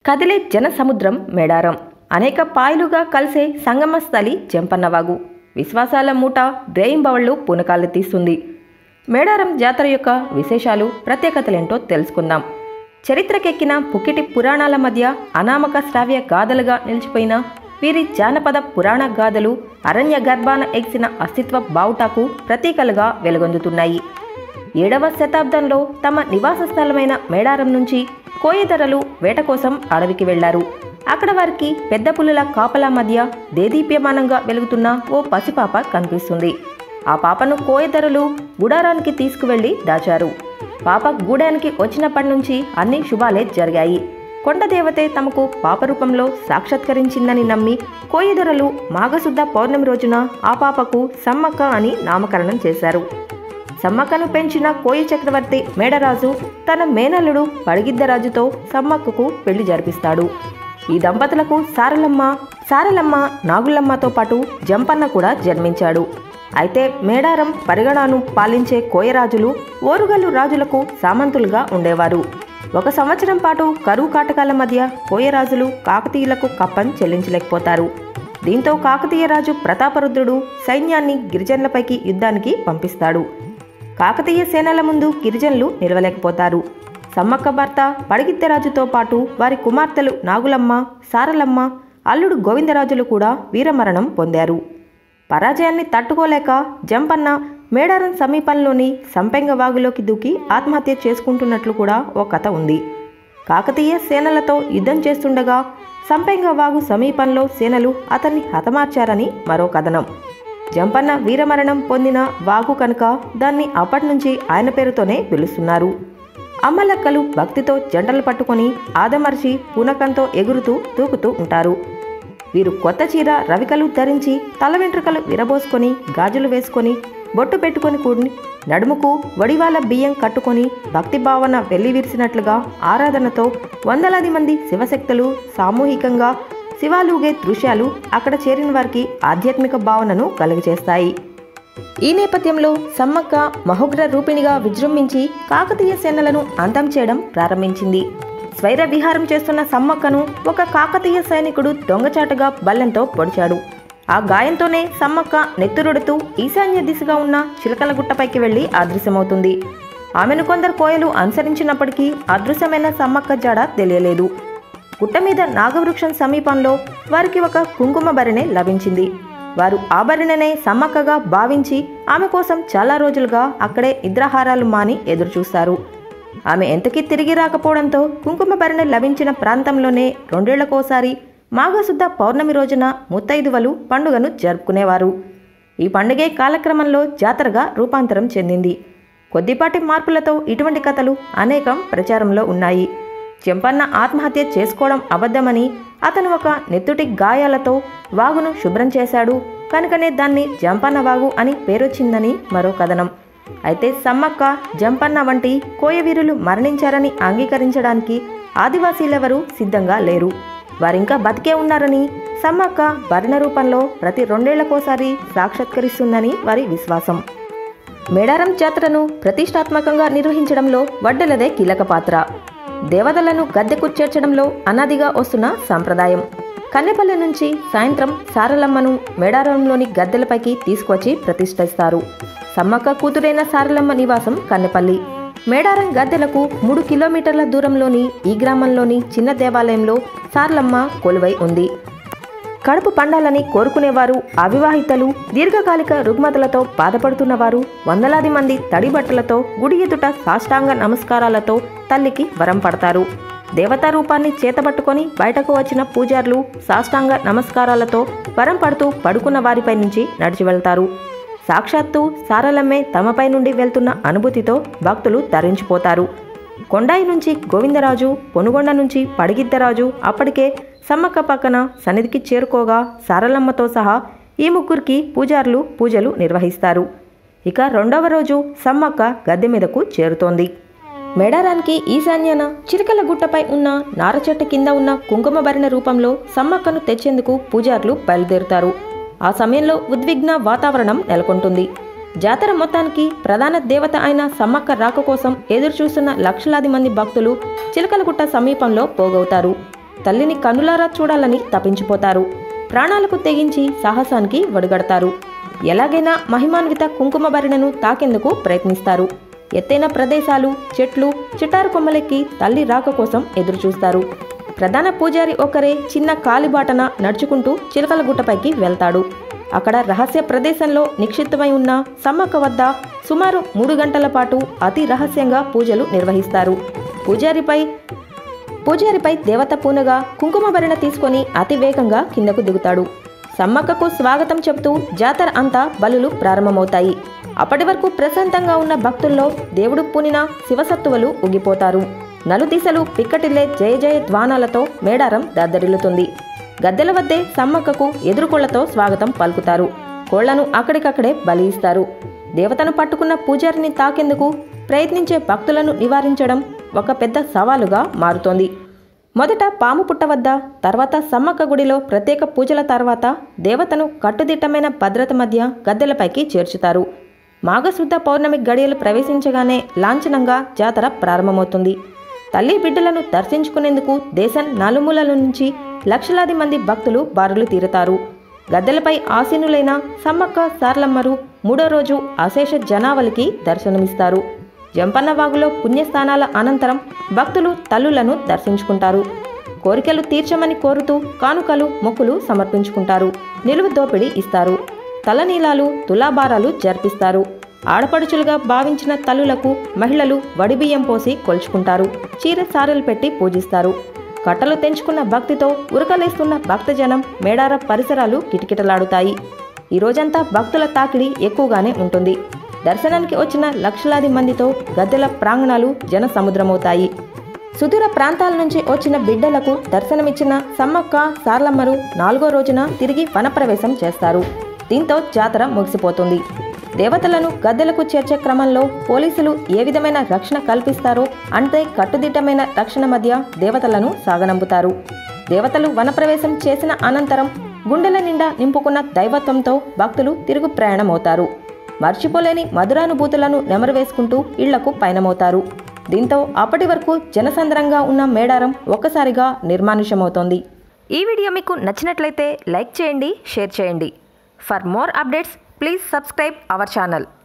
కదిలే జన సముద్రం మేడారం అనేక పాయలుగా కలిసే సంగమ స్థలి జంపన్నవాగు విశ్వాసాల మూట డ్రేయింబవళ్లు పూనకాలు తీస్తుంది మేడారం జాతర యొక్క విశేషాలు ప్రత్యేకతలేంటో తెలుసుకుందాం చరిత్రకెక్కిన పుక్కిటి పురాణాల మధ్య అనామక శ్రావ్య గాథలుగా నిలిచిపోయిన వీరి జానపద పురాణ గాథలు అరణ్య గర్భాన ఎగిసిన అస్తిత్వ బావుటాకు ప్రతీకలుగా వెలుగొందుతున్నాయి ఏడవ శతాబ్దంలో తమ నివాస స్థలమైన మేడారం నుంచి కోయిదరలు వేట కోసం అడవికి వెళ్లారు అక్కడ వారికి పెద్ద పులుల కాపలా మధ్య దేదీప్యమానంగా వెలుగుతున్న ఓ పసిపాప కనిపిస్తుంది ఆ పాపను కోయిదరులు గుడారానికి తీసుకువెళ్లి దాచారు పాప గూడానికి వచ్చినప్పటి నుంచి అన్ని శుభాలే జరిగాయి కొండదేవతే తమకు పాప రూపంలో సాక్షాత్కరించిందని నమ్మి కోయిదరలు మాఘశుద్ధ పౌర్ణమి రోజున ఆ పాపకు సమ్మక్క అని నామకరణం చేశారు సమ్మక్కను పెంచిన కోయి చక్రవర్తి మేడరాజు తన మేనల్లుడు పడిగిద్దరాజుతో సమ్మక్కకు పెళ్లి జరిపిస్తాడు ఈ దంపతులకు సారలమ్మ సారలమ్మ నాగులమ్మతో పాటు జంపన్న కూడా జన్మించాడు అయితే మేడారం పరిగణాను పాలించే కోయరాజులు ఓరుగల్లు రాజులకు సామంతులుగా ఉండేవారు ఒక సంవత్సరం పాటు కరువు కాటకాల మధ్య కోయరాజులు కాకతీయులకు కప్పం చెల్లించలేకపోతారు దీంతో కాకతీయ రాజు ప్రతాపరుద్రుడు సైన్యాన్ని గిరిజనులపైకి యుద్ధానికి పంపిస్తాడు కాకతీయ సేనల ముందు గిరిజనులు నిలవలేకపోతారు సమ్మక్క భర్త పడిగిత్తెరాజుతో పాటు వారి కుమార్తెలు నాగులమ్మ సారలమ్మ అల్లుడు గోవిందరాజులు కూడా వీరమరణం పొందారు పరాజయాన్ని తట్టుకోలేక జంపన్న మేడారం సమీపంలోని సంపెంగ వాగులోకి దూకి ఆత్మహత్య చేసుకుంటున్నట్లు కూడా ఓ కథ ఉంది కాకతీయ సేనలతో యుద్ధం చేస్తుండగా సంపెంగ వాగు సమీపంలో సేనలు అతన్ని హతమార్చారని మరో కథనం జంపన్న వీరమరణం పొందిన వాగు కనుక దాన్ని అప్పటి నుంచి ఆయన పేరుతోనే పిలుస్తున్నారు అమ్మలక్కలు భక్తితో జంటలు పట్టుకొని ఆదమర్చి పూనకంతో ఎగురుతూ దూకుతూ ఉంటారు వీరు కొత్త చీర రవికలు ధరించి తల వెంట్రుకలు విరబోసుకొని గాజులు వేసుకొని బొట్టు పెట్టుకొని కూడి నడుముకు వడివాల బియ్యం కట్టుకొని భక్తి భావన వెల్లివిరిసినట్లుగా ఆరాధనతో వందలాది మంది శివశక్తులు సామూహికంగా శివాలూగే దృశ్యాలు అక్కడ చేరిన వారికి ఆధ్యాత్మిక భావనను కలుగజేస్తాయి ఈ నేపథ్యంలో సమ్మక్క మహోగ్ర రూపిణిగా విజృంభించి కాకతీయ సేనలను అంతం చేయడం ప్రారంభించింది స్వైర విహారం చేస్తున్న సమ్మక్కను ఒక కాకతీయ సైనికుడు దొంగచాటుగా బల్లెంతో పొడిచాడు ఆ గాయంతోనే సమ్మక్క నెత్తురుడుతూ ఈశాన్య దిశగా ఉన్న చిలకల గుట్టపైకి వెళ్లి అదృశ్యమవుతుంది ఆమెను కొందరు కోయలు అనుసరించినప్పటికీ అదృశ్యమైన సమ్మక్క జాడ తెలియలేదు గుట్ట మీద నాగవృక్షం సమీపంలో వారికి ఒక కుంకుమ భరిణె లభించింది వారు ఆ భరిణెనే సమ్మక్కగా భావించి ఆమె కోసం చాలా రోజులుగా అక్కడే నిద్రాహారాలు మాని ఎదురుచూస్తారు ఆమె ఎంతకీ తిరిగి రాకపోవడంతో కుంకుమ భరిణె లభించిన ప్రాంతంలోనే రెండేళ్లకోసారి మాఘశుద్ధ పౌర్ణమి రోజున ముత్తైదువలు పండుగను జరుపుకునేవారు ఈ పండుగే కాలక్రమంలో జాతరగా రూపాంతరం చెందింది కొద్దిపాటి మార్పులతో ఇటువంటి కథలు అనేకం ప్రచారంలో ఉన్నాయి చెంపన్న ఆత్మహత్య చేసుకోవడం అబద్ధమని అతను ఒక నెత్తుటి గాయాలతో వాగును శుభ్రం చేశాడు కనుకనే దాన్ని జంపన్న వాగు అని పేరొచ్చిందని మరో కథనం అయితే సమ్మక్క జంపన్న వంటి కోయవీరులు మరణించారని అంగీకరించడానికి ఆదివాసీలెవరూ సిద్ధంగా లేరు వారింకా బతికే ఉన్నారని సమ్మక్క భరణ రూపంలో ప్రతి రెండేళ్లకోసారి సాక్షాత్కరిస్తుందని వారి విశ్వాసం మేడారం జాతరను ప్రతిష్టాత్మకంగా నిర్వహించడంలో వడ్డెలదే కీలక పాత్ర దేవతలను గద్దెకు చేర్చడంలో అనాదిగా వస్తున్న సాంప్రదాయం కన్నెపల్లి నుంచి సాయంత్రం సారలమ్మను మేడారంలోని గద్దెలపైకి తీసుకొచ్చి ప్రతిష్ఠిస్తారు సమ్మక్క కూతురైన సారలమ్మ నివాసం కన్నెపల్లి మేడారం గద్దెలకు మూడు కిలోమీటర్ల దూరంలోని ఈ గ్రామంలోని చిన్న దేవాలయంలో సారలమ్మ కొలువై ఉంది కడుపు పండాలని కోరుకునేవారు అవివాహితలు దీర్ఘకాలిక రుగ్మతలతో బాధపడుతున్నవారు వందలాది మంది తడి బట్టలతో గుడి ఎదుట సాష్టాంగ నమస్కారాలతో తల్లికి వరం పడతారు దేవతా రూపాన్ని చేతబట్టుకొని బయటకు వచ్చిన పూజారులు సాష్టాంగ నమస్కారాలతో వరం పడుతూ పడుకున్న వారిపై నుంచి నడిచి వెళ్తారు సాక్షాత్తు సారలమ్మే తమపై నుండి వెళ్తున్న అనుభూతితో భక్తులు తరించిపోతారు కొండాయి నుంచి గోవిందరాజు పొనుగొండ నుంచి పడిగిద్దరాజు అప్పటికే సమ్మక్క పక్కన సన్నిధికి చేరుకోగా సారలమ్మతో సహా ఈ ముగ్గురికి పూజారులు పూజలు నిర్వహిస్తారు ఇక రెండవ రోజు సమ్మక్క గద్దె మీదకు చేరుతోంది మేడారానికి ఈశాన్యాన చిరకల గుట్టపై ఉన్న నారచెట్టు కింద ఉన్న కుంకుమ భరిణ రూపంలో సమ్మక్కను తెచ్చేందుకు పూజారులు బయలుదేరుతారు ఆ సమయంలో ఉద్విగ్న వాతావరణం నెలకొంటుంది జాతర మొత్తానికి ప్రధాన దేవత అయిన సమ్మక్క రాక కోసం ఎదురు చూస్తున్న లక్షలాది మంది భక్తులు చిలకలగుట్ట సమీపంలో పోగవుతారు తల్లిని కనులారా చూడాలని తప్పించిపోతారు ప్రాణాలకు తెగించి సాహసానికి వడిగడతారు ఎలాగైనా మహిమాన్విత కుంకుమ భరిణను తాకేందుకు ప్రయత్నిస్తారు ఎత్తైన ప్రదేశాలు చెట్లు చిటారు కొమ్మలెక్కి తల్లి రాక కోసం ఎదురుచూస్తారు ప్రధాన పూజారి ఒకరే చిన్న కాలిబాటన నడుచుకుంటూ చిలకల గుట్టపైకి వెళ్తాడు అక్కడ రహస్య ప్రదేశంలో నిక్షిప్తమై ఉన్న సమ్మక్క వద్ద సుమారు మూడు గంటల పాటు అతి రహస్యంగా పూజలు నిర్వహిస్తారు పూజారిపై పూజారిపై దేవత పూనగా కుంకుమ భరణ తీసుకొని అతి వేగంగా కిందకు దిగుతాడు సమ్మక్కకు స్వాగతం చెబుతూ జాతర అంతా బలులు ప్రారంభమవుతాయి అప్పటి వరకు ప్రశాంతంగా ఉన్న భక్తుల్లో దేవుడు పూనిన శివసత్తువలు ఉగిపోతారు నలుదిశలు పిక్కటిల్లే జయ జయ ధ్వానాలతో మేడారం దద్దరిల్లుతుంది గద్దెల వద్దే సమ్మక్కకు ఎదురుకోళ్లతో స్వాగతం పలుకుతారు కోళ్లను అక్కడికక్కడే బలి ఇస్తారు దేవతను పట్టుకున్న పూజారిని తాకేందుకు ప్రయత్నించే భక్తులను నివారించడం ఒక పెద్ద సవాలుగా మారుతోంది మొదట పాము పుట్ట వద్ద తర్వాత సమ్మక్క గుడిలో ప్రత్యేక పూజల తర్వాత దేవతను కట్టుదిట్టమైన భద్రత మధ్య గద్దెలపైకి చేర్చుతారు మాఘశుద్ధ పౌర్ణమి గడియలు ప్రవేశించగానే లాంఛనంగా జాతర ప్రారంభమవుతుంది తల్లి బిడ్డలను దర్శించుకునేందుకు దేశం నలుమూలల నుంచి లక్షలాది మంది భక్తులు బారులు తీరుతారు గద్దెలపై ఆసీనులైన సమ్మక్క సార్లమ్మరు మూడో రోజు అశేష జనావళికి దర్శనమిస్తారు జంపన్నవాగులో పుణ్యస్థానాల అనంతరం భక్తులు తల్లులను దర్శించుకుంటారు కోరికలు తీర్చమని కోరుతూ కానుకలు మొక్కులు సమర్పించుకుంటారు నిలువు దోపిడీ ఇస్తారు తలనీలాలు తులాభారాలు జరిపిస్తారు ఆడపడుచులుగా భావించిన తల్లులకు మహిళలు వడిబియ్యం పోసి కొల్చుకుంటారు చీర సారెలు పెట్టి పూజిస్తారు కట్టలు తెంచుకున్న భక్తితో ఉరకలేస్తున్న భక్తజనం మేడార పరిసరాలు కిటకిటలాడుతాయి ఈ రోజంతా భక్తుల తాకిడి ఎక్కువగానే ఉంటుంది దర్శనానికి వచ్చిన లక్షలాది మందితో గద్దెల ప్రాంగణాలు జన సముద్రమవుతాయి సుదూర ప్రాంతాల నుంచి వచ్చిన బిడ్డలకు దర్శనమిచ్చిన సమ్మక్క సార్లమ్మరు నాలుగో రోజున తిరిగి వనప్రవేశం చేస్తారు దీంతో జాతర ముగిసిపోతుంది దేవతలను గద్దెలకు చేర్చే క్రమంలో పోలీసులు ఏ విధమైన రక్షణ కల్పిస్తారో అంతే కట్టుదిట్టమైన రక్షణ మధ్య దేవతలను సాగనంపుతారు దేవతలు వనప్రవేశం చేసిన అనంతరం గుండెల నిండా నింపుకున్న దైవత్వంతో భక్తులు తిరుగు ప్రయాణమవుతారు మర్చిపోలేని మధురానుభూతులను నెమరు వేసుకుంటూ ఇళ్లకు పయనమవుతారు దీంతో అప్పటి వరకు జనసంద్రంగా ఉన్న మేడారం ఒక్కసారిగా నిర్మానుష్యమవుతోంది ఈ వీడియో మీకు నచ్చినట్లయితే లైక్ చేయండి షేర్ చేయండి for more updates please subscribe our channel